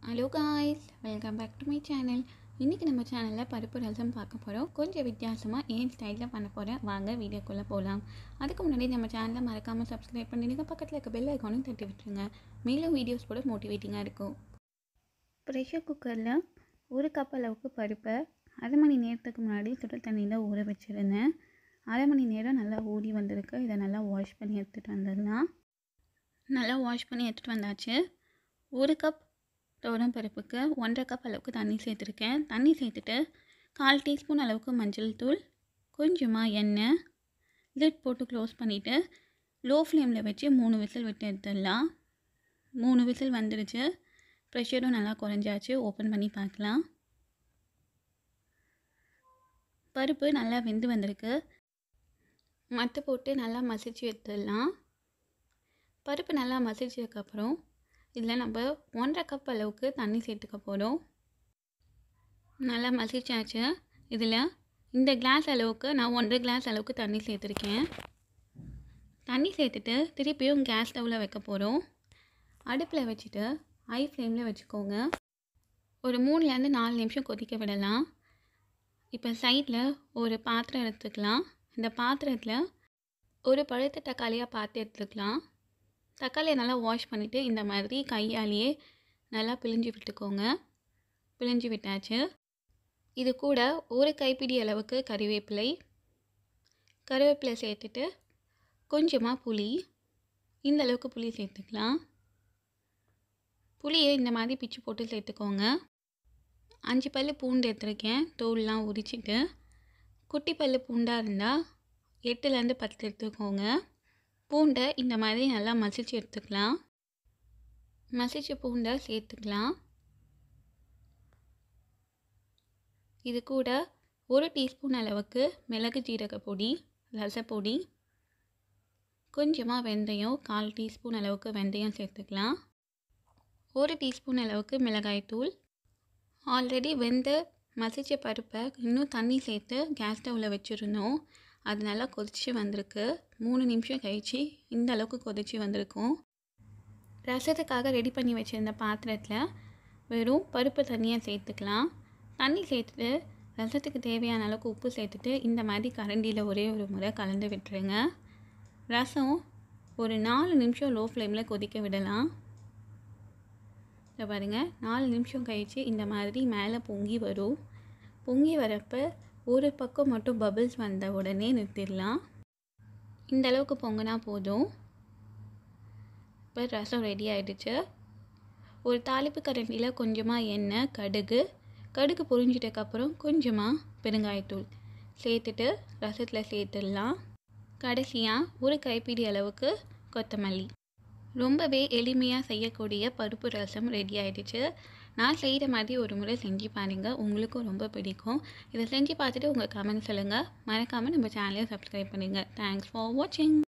hello guys welcome back to my channel இன்றைக்கி நம்ம சேனலில் பருப்பு ரசம் பார்க்க போகிறோம் கொஞ்சம் வித்தியாசமாக ஏன் ஸ்டைலில் பண்ண போகிறேன் வாங்க வீடியோக்குள்ளே போகலாம் அதுக்கு முன்னாடி நம்ம சேனலை மறக்காமல் சப்ஸ்கிரைப் பண்ணிடுங்க பக்கத்தில் இருக்க பெல் ஐக்கானும் தட்டி விட்டுருங்க மேலும் வீடியோஸ் கூட மோட்டிவேட்டிங்காக இருக்கும் ப்ரெஷர் குக்கரில் ஒரு கப் அளவுக்கு பருப்பை அரை மணி நேரத்துக்கு முன்னாடி சுடு தண்ணியில் ஊற வச்சுருந்தேன் அரை மணி நேரம் நல்லா ஊறி வந்திருக்கு இதை நல்லா வாஷ் பண்ணி எடுத்துகிட்டு வந்துடலாம் நல்லா வாஷ் பண்ணி எடுத்துகிட்டு வந்தாச்சு ஒரு கப் துவரம் பருப்புக்கு ஒன்றரை கப் அளவுக்கு தண்ணி சேர்த்துருக்கேன் தண்ணி சேர்த்துட்டு கால் டீஸ்பூன் அளவுக்கு மஞ்சள் தூள் கொஞ்சமாக எண்ணெய் லிட் போட்டு க்ளோஸ் பண்ணிவிட்டு லோ ஃப்ளேமில் வச்சு மூணு விசில் விட்டு எடுத்துடலாம் மூணு விசில் வந்துடுச்சு ப்ரெஷரும் நல்லா குறைஞ்சாச்சு ஓப்பன் பண்ணி பார்க்கலாம் பருப்பு நல்லா வெந்து வந்திருக்கு மத்து போட்டு நல்லா மசிச்சு எடுத்துடலாம் பருப்பு நல்லா மசிச்சதுக்கப்புறம் இதில் நம்ம ஒன்றரை கப் அளவுக்கு தண்ணி சேர்த்துக்க போகிறோம் நல்லா மசிச்சாச்சு இதில் இந்த கிளாஸ் அளவுக்கு நான் ஒன்றரை கிளாஸ் அளவுக்கு தண்ணி சேர்த்துருக்கேன் தண்ணி சேர்த்துட்டு திருப்பியும் கேஸ் ஸ்டவ்வில் வைக்க போகிறோம் அடுப்பில் வச்சுட்டு ஹை ஃப்ளேமில் வச்சுக்கோங்க ஒரு மூணுலேருந்து நாலு நிமிஷம் கொதிக்க விடலாம் இப்போ சைடில் ஒரு பாத்திரம் எடுத்துக்கலாம் இந்த பாத்திரத்தில் ஒரு பழுத்த தக்காளியாக பார்த்து எடுத்துக்கலாம் தக்காளியை நல்லா வாஷ் பண்ணிவிட்டு இந்த மாதிரி கையாலேயே நல்லா பிழிஞ்சு விட்டுக்கோங்க பிழிஞ்சு விட்டாச்சு இது கூட ஒரு கைப்பிடி அளவுக்கு கறிவேப்பிலை கருவேப்பிலை சேர்த்துட்டு கொஞ்சமாக புளி இந்த அளவுக்கு புளி சேர்த்துக்கலாம் புளியை இந்த மாதிரி பிச்சு போட்டு சேர்த்துக்கோங்க அஞ்சு பல் பூண்டு எடுத்துருக்கேன் தோல்லாம் உரிச்சிட்டு குட்டி பல் பூண்டாக இருந்தால் எட்டுலேருந்து பத்து எடுத்துக்கோங்க பூண்டை இந்த மாதிரி நல்லா மசிச்சு எடுத்துக்கலாம் மசிச்ச பூண்டை சேர்த்துக்கலாம் இது கூட ஒரு டீஸ்பூன் அளவுக்கு மிளகு ஜீரக பொடி ரசப்பொடி கொஞ்சமாக வெந்தயம் கால் டீஸ்பூன் அளவுக்கு வெந்தயம் சேர்த்துக்கலாம் ஒரு டீஸ்பூன் அளவுக்கு மிளகாய்த்தூள் ஆல்ரெடி வெந்த மசிச்ச பருப்பை இன்னும் தண்ணி சேர்த்து கேஸ் ஸ்டவ்வில் வச்சுருந்தோம் அது நல்லா கொதித்து வந்திருக்கு மூணு நிமிஷம் கழித்து இந்த அளவுக்கு கொதித்து வந்திருக்கும் ரசத்துக்காக ரெடி பண்ணி வச்சுருந்த பாத்திரத்தில் வெறும் பருப்பு தண்ணியை சேர்த்துக்கலாம் தண்ணி சேர்த்துட்டு ரசத்துக்கு தேவையான அளவுக்கு உப்பு சேர்த்துட்டு இந்த மாதிரி கரண்டியில் ஒரே ஒரு முறை கலந்து விட்டுருங்க ரசம் ஒரு நாலு நிமிஷம் லோ ஃப்ளேமில் கொதிக்க விடலாம் இதை பாருங்கள் நாலு நிமிஷம் கழித்து இந்த மாதிரி மேலே பொங்கி வரும் பொங்கி வரப்போ ஒரு பக்கம் மட்டும் பபிள்ஸ் வந்த உடனே நிறுத்திடலாம் இந்த அளவுக்கு பொங்கினா போதும் இப்போ ரசம் ரெடி ஆகிடுச்சு ஒரு தாளிப்பு கரண்டியில் கொஞ்சமாக எண்ணெய் கடுகு கடுகு பொரிஞ்சிட்டக்கப்புறம் கொஞ்சமாக பெருங்காயத்தூள் சேர்த்துட்டு ரசத்தில் சேர்த்துடலாம் கடைசியாக ஒரு கைப்பிடி அளவுக்கு கொத்தமல்லி ரொம்பவே எளிமையாக செய்யக்கூடிய பருப்பு ரசம் ரெடி ஆகிடுச்சு நான் செய்கிற மாதிரி ஒரு முறை செஞ்சு பாருங்கள் உங்களுக்கும் ரொம்ப பிடிக்கும் இதை செஞ்சு பார்த்துட்டு உங்கள் கமெண்ட் சொல்லுங்கள் மறக்காமல் நம்ம சேனலையும் சப்ஸ்கிரைப் பண்ணுங்கள் தேங்க்ஸ் ஃபார் வாட்சிங்